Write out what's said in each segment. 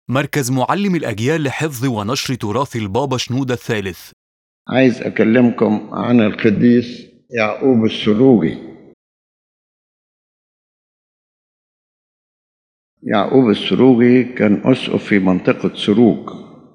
مركز معلم الأجيال لحفظ ونشر تراث البابا شنودة الثالث عايز أكلمكم عن القديس يعقوب السلوجي يعقوب السروجي كان أسقف في منطقة سروج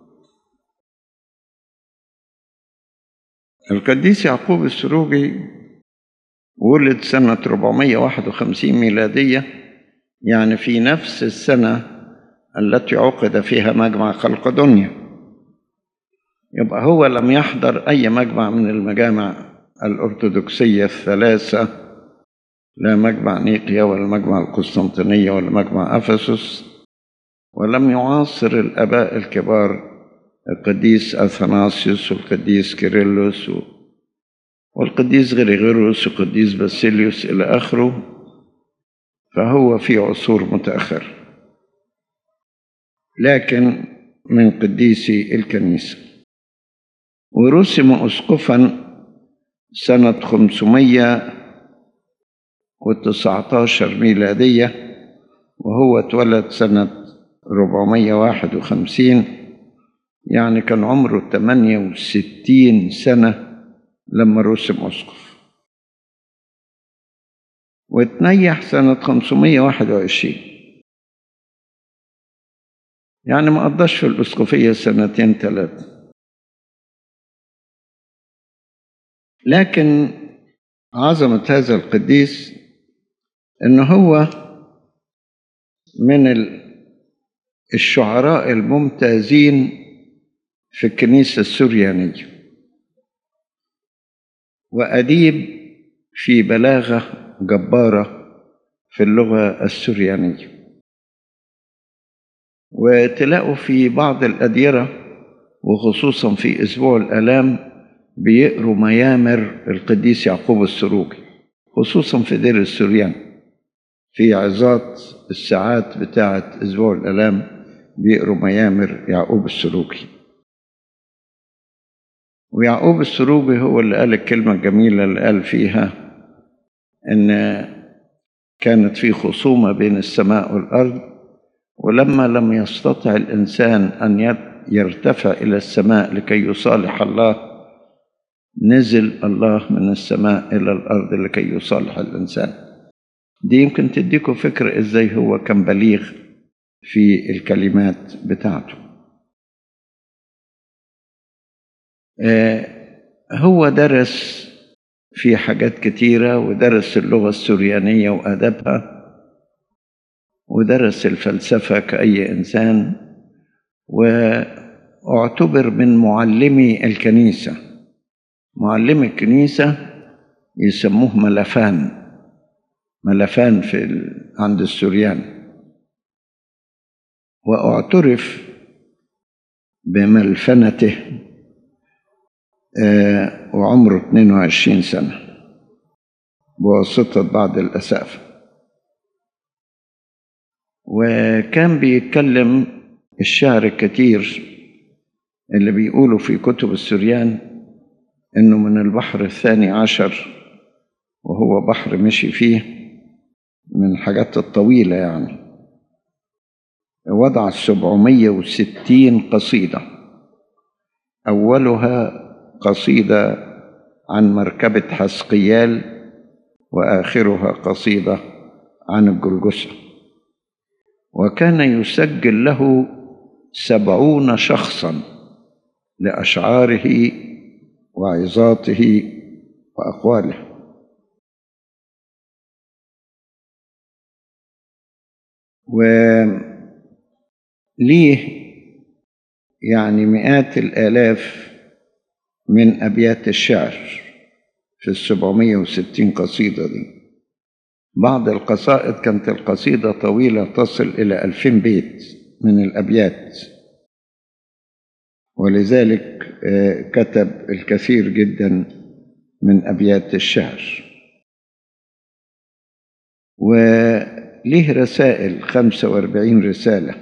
القديس يعقوب السروجي ولد سنة 451 ميلادية يعني في نفس السنة التي عقد فيها مجمع خلق دنيا يبقى هو لم يحضر أي مجمع من المجامع الأرثوذكسية الثلاثة لا مجمع نيقيا ولا مجمع القسطنطينية ولا مجمع أفسس ولم يعاصر الآباء الكبار القديس أثناسيوس والقديس كيرلس والقديس غريغوروس والقديس باسيليوس إلى آخره فهو في عصور متأخرة لكن من قديسي الكنيسة ورسم أسقفا سنة 519 ميلادية وهو اتولد سنة 451 يعني كان عمره 68 سنة لما رسم أسقف وتنيح سنة 521 يعني ما قضاش في الأسقفية سنتين ثلاثة لكن عظمة هذا القديس إن هو من الشعراء الممتازين في الكنيسة السريانية وأديب في بلاغة جبارة في اللغة السريانية وتلاقوا في بعض الأديرة وخصوصا في أسبوع الآلام بيقروا ميامر القديس يعقوب السروجي خصوصا في دير السريان في عظات الساعات بتاعة أسبوع الآلام بيقروا ميامر يعقوب السروجي ويعقوب السروجي هو اللي قال الكلمة الجميلة اللي قال فيها إن كانت في خصومة بين السماء والأرض ولما لم يستطع الإنسان أن يرتفع إلى السماء لكي يصالح الله نزل الله من السماء إلى الأرض لكي يصالح الإنسان دي يمكن تديكم فكرة إزاي هو كان بليغ في الكلمات بتاعته هو درس في حاجات كتيرة ودرس اللغة السريانية وأدبها ودرس الفلسفة كأي إنسان واعتبر من معلمي الكنيسة معلمي الكنيسة يسموه ملفان ملفان في ال... عند السوريان واعترف بملفنته آه وعمره 22 سنة بواسطة بعض الأسافة وكان بيتكلم الشعر الكتير اللي بيقولوا في كتب السريان انه من البحر الثاني عشر وهو بحر مشي فيه من الحاجات الطويلة يعني وضع سبعمية وستين قصيدة أولها قصيدة عن مركبة حسقيال وآخرها قصيدة عن الجلجسة وكان يسجل له سبعون شخصا لأشعاره وعظاته وأقواله وليه يعني مئات الآلاف من أبيات الشعر في السبعمية وستين قصيدة دي بعض القصائد كانت القصيدة طويلة تصل إلى ألفين بيت من الأبيات ولذلك كتب الكثير جدا من أبيات الشعر وليه رسائل خمسة واربعين رسالة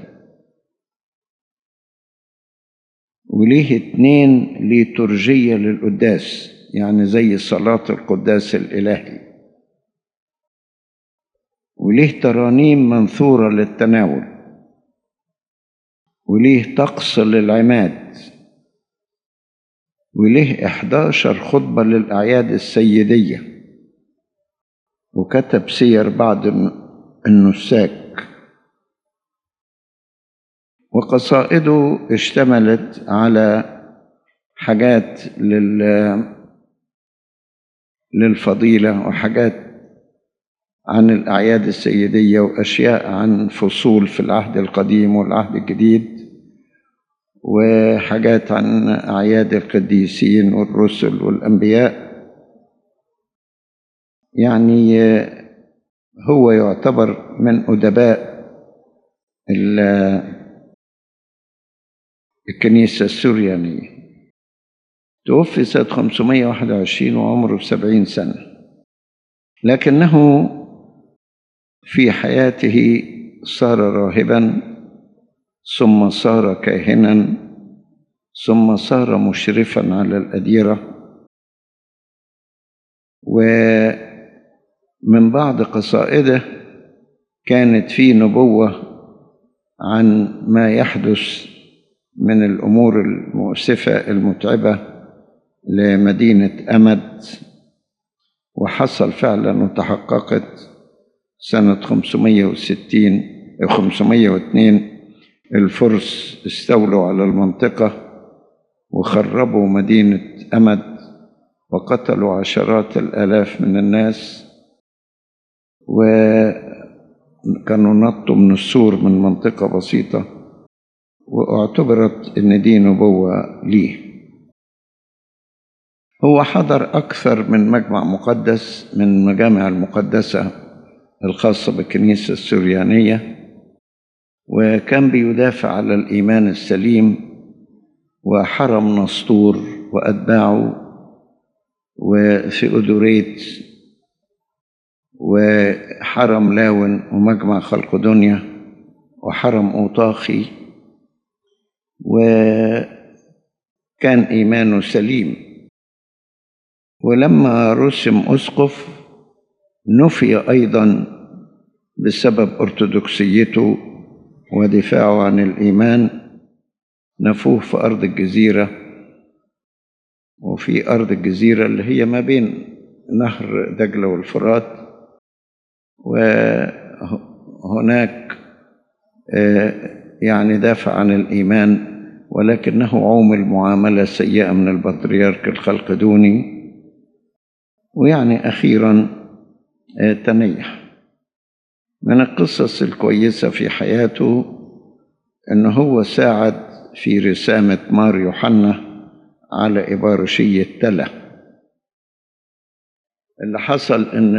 وليه اتنين ليتورجية للقداس يعني زي صلاة القداس الإلهي وليه ترانيم منثورة للتناول وليه طقس للعماد وليه 11 خطبة للأعياد السيدية وكتب سير بعض النساك وقصائده اشتملت على حاجات لل للفضيلة وحاجات عن الأعياد السيدية وأشياء عن فصول في العهد القديم والعهد الجديد وحاجات عن أعياد القديسين والرسل والأنبياء يعني هو يعتبر من أدباء الكنيسة السوريانية توفي سنة 521 وعمره 70 سنة لكنه في حياته صار راهبا ثم صار كاهنا ثم صار مشرفا على الأديرة ومن بعض قصائده كانت في نبوة عن ما يحدث من الأمور المؤسفة المتعبة لمدينة أمد وحصل فعلا وتحققت سنة 560 502 الفرس استولوا على المنطقة وخربوا مدينة أمد وقتلوا عشرات الآلاف من الناس وكانوا نطوا من السور من منطقة بسيطة واعتبرت ان دي نبوه ليه هو حضر اكثر من مجمع مقدس من المجامع المقدسه الخاصه بالكنيسه السريانيه وكان بيدافع على الايمان السليم وحرم نسطور واتباعه وفي أدوريت وحرم لاون ومجمع خلق دنيا وحرم أوطاخي وكان إيمانه سليم ولما رسم أسقف نفي أيضا بسبب أرثوذكسيته ودفاعه عن الإيمان نفوه في أرض الجزيرة وفي أرض الجزيرة اللي هي ما بين نهر دجلة والفرات وهناك يعني دافع عن الإيمان ولكنه عومل معاملة سيئة من البطريرك الخلقدوني ويعني أخيرا تنيح من القصص الكويسة في حياته أنه هو ساعد في رسامة مار يوحنا على إبارشية تلا اللي حصل إن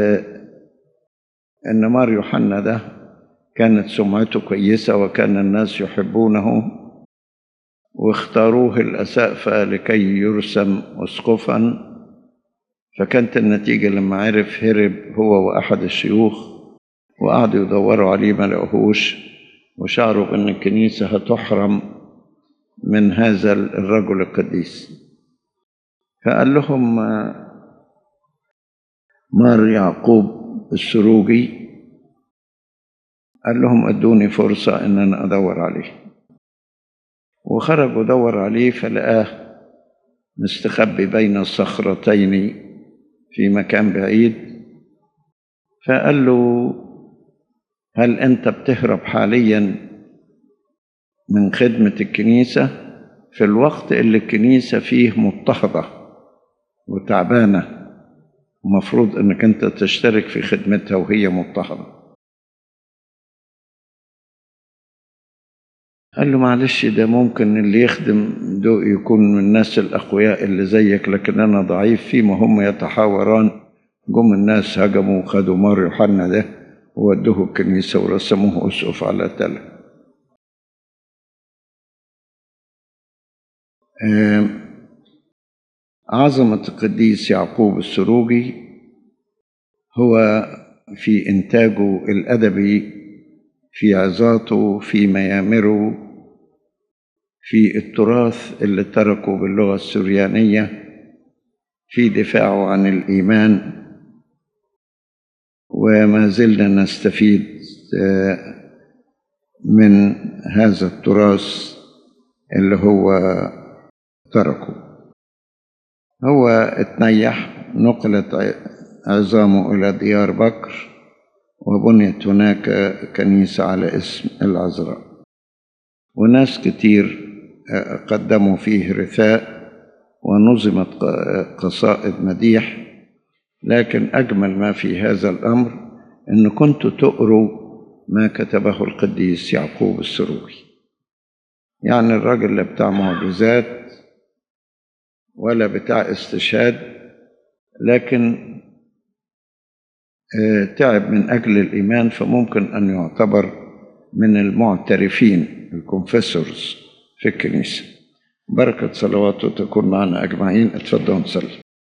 إن مار يوحنا ده كانت سمعته كويسة وكان الناس يحبونه واختاروه الأسقفة لكي يرسم أسقفا فكانت النتيجة لما عرف هرب هو وأحد الشيوخ وقعدوا يدوروا عليه ما لقوهوش وشعروا بأن الكنيسة هتحرم من هذا الرجل القديس فقال لهم مار يعقوب السروجي قال لهم ادوني فرصة ان انا ادور عليه وخرج ودور عليه فلقاه مستخبي بين الصخرتين في مكان بعيد فقال له هل انت بتهرب حاليا من خدمة الكنيسة في الوقت اللي الكنيسة فيه مضطهدة وتعبانة ومفروض انك انت تشترك في خدمتها وهي مضطهدة قال له معلش ده ممكن اللي يخدم دو يكون من الناس الأقوياء اللي زيك لكن أنا ضعيف فيما هم يتحاوران جم الناس هجموا وخدوا مار يوحنا ده وودوه الكنيسة ورسموه أسقف على تله عظمة القديس يعقوب السروجي هو في إنتاجه الأدبي في عظاته في ميامره في التراث اللي تركه باللغة السريانية في دفاعه عن الإيمان وما زلنا نستفيد من هذا التراث اللي هو تركه هو اتنيح نقلت عظامه إلى ديار بكر وبنيت هناك كنيسة على اسم العذراء وناس كتير قدموا فيه رثاء ونظمت قصائد مديح لكن أجمل ما في هذا الأمر أن كنت تقروا ما كتبه القديس يعقوب السروي يعني الراجل لا بتاع معجزات ولا بتاع استشهاد لكن تعب من أجل الإيمان فممكن أن يعتبر من المعترفين الكونفيسورز في الكنيسة بركة صلواته تكون معنا أجمعين اتفضلوا نصلي